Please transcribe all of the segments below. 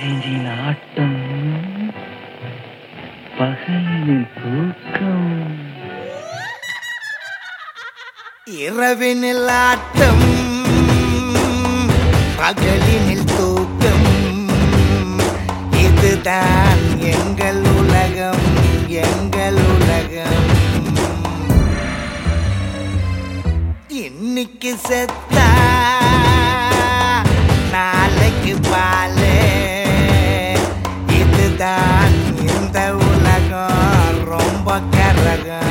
நெஞ்சின் ஆட்டம் பகலின் தூக்கம் இரவினில் ஆட்டம் பகலினில் தூக்கம் இதுதான் எங்கள் உலகம் எங்கள் உலகம் இன்னைக்கு செத்தா நாளைக்கு பாலு இதுதான் இந்த உலகம் ரொம்ப கரகம்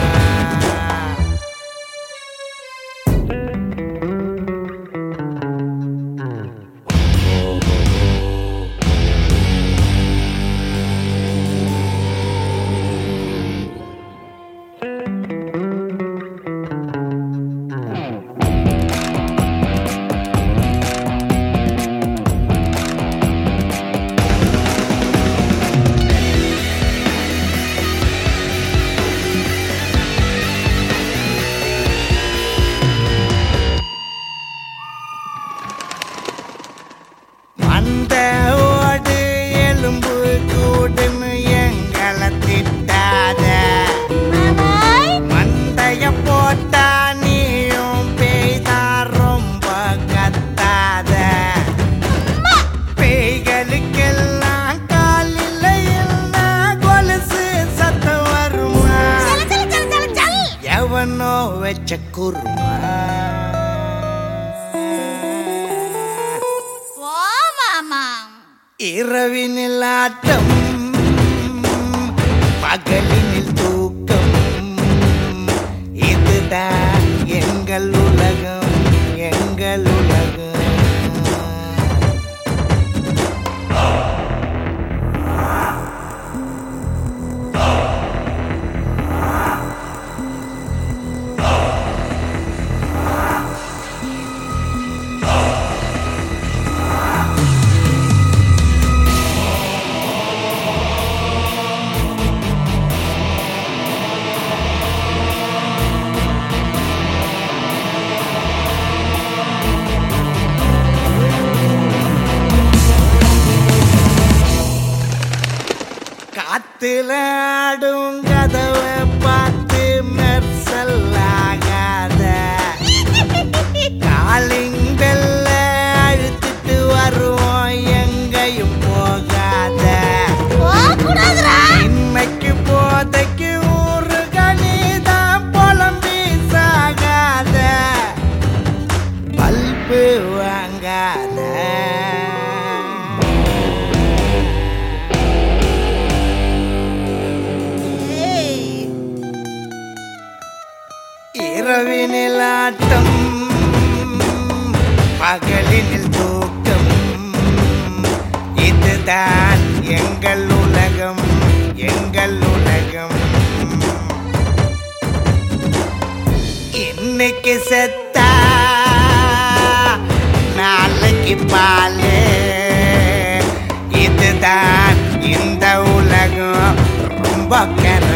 அந்த ஓடு எலும்பு கூடுன்னு எங்களை திட்டாத மண்டைய போட்டா நீயும் பெய்தா ரொம்ப கத்தாத பேய்களுக்கெல்லாம் காலில் இல்லா கொலுசு சத்தம் வருமா எவனோ வச்ச குருமா இரவினில் ஆட்டம் பகலினில் தூக்கம் இதுதான் எங்கள் உலகம் எங்கள் உலகம் காத்துல ஆடும் கதவை பார்த்து மெர்சல் ஆகாத காலிங் பெல்ல அழுத்திட்டு வருவோம் எங்கேயும் போகாத இன்னைக்கு போதைக்கு ஊரு கணிதான் புலம்பி சாகாத பல்பு வாங்காத இரவினில் ஆட்டம் பகலினில் தூக்கம் இதுதான் எங்கள் உலகம் எங்கள் உலகம் இன்னைக்கு செத்தா நாளைக்கு பாலு இதுதான் இந்த உலகம் ரொம்ப கர